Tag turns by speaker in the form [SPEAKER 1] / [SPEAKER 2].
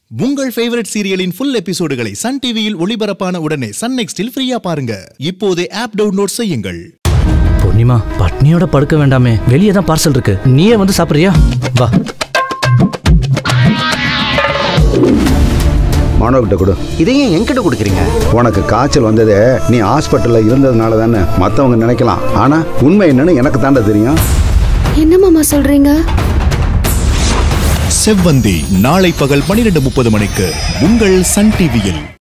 [SPEAKER 1] உங்கள் ஃபேவரட் சீரியலின் ஃபுல் எபிசோடுகளை சன் டிவியில் ஒளிபரப்பான உடனே சன் நெக்ஸ்டில் ஃப்ரீயா பாருங்க இப்போதே ஆப் டவுன்லோட் செய்யுங்கள்
[SPEAKER 2] பூர்ணிமா பட்னியோட படுக்க வேண்டாமே வெளியே தான் பார்சல் இருக்கு நீயே வந்து சாப்பிடுறியா வா
[SPEAKER 3] மாணவர்கிட்ட கொடு
[SPEAKER 4] இதையும் என்கிட்ட கொடுக்குறீங்க
[SPEAKER 3] உனக்கு காய்ச்சல் வந்ததே நீ ஹாஸ்பிட்டலில் இருந்ததுனால தானே மற்றவங்க நினைக்கலாம் ஆனால் உண்மை என்னன்னு எனக்கு தாண்டா தெரியும்
[SPEAKER 5] என்ன மாமா சொல்றீங்க
[SPEAKER 1] செவ்வந்தி நாளை பகல் பனிரெண்டு முப்பது மணிக்கு உங்கள் சன் டிவியில்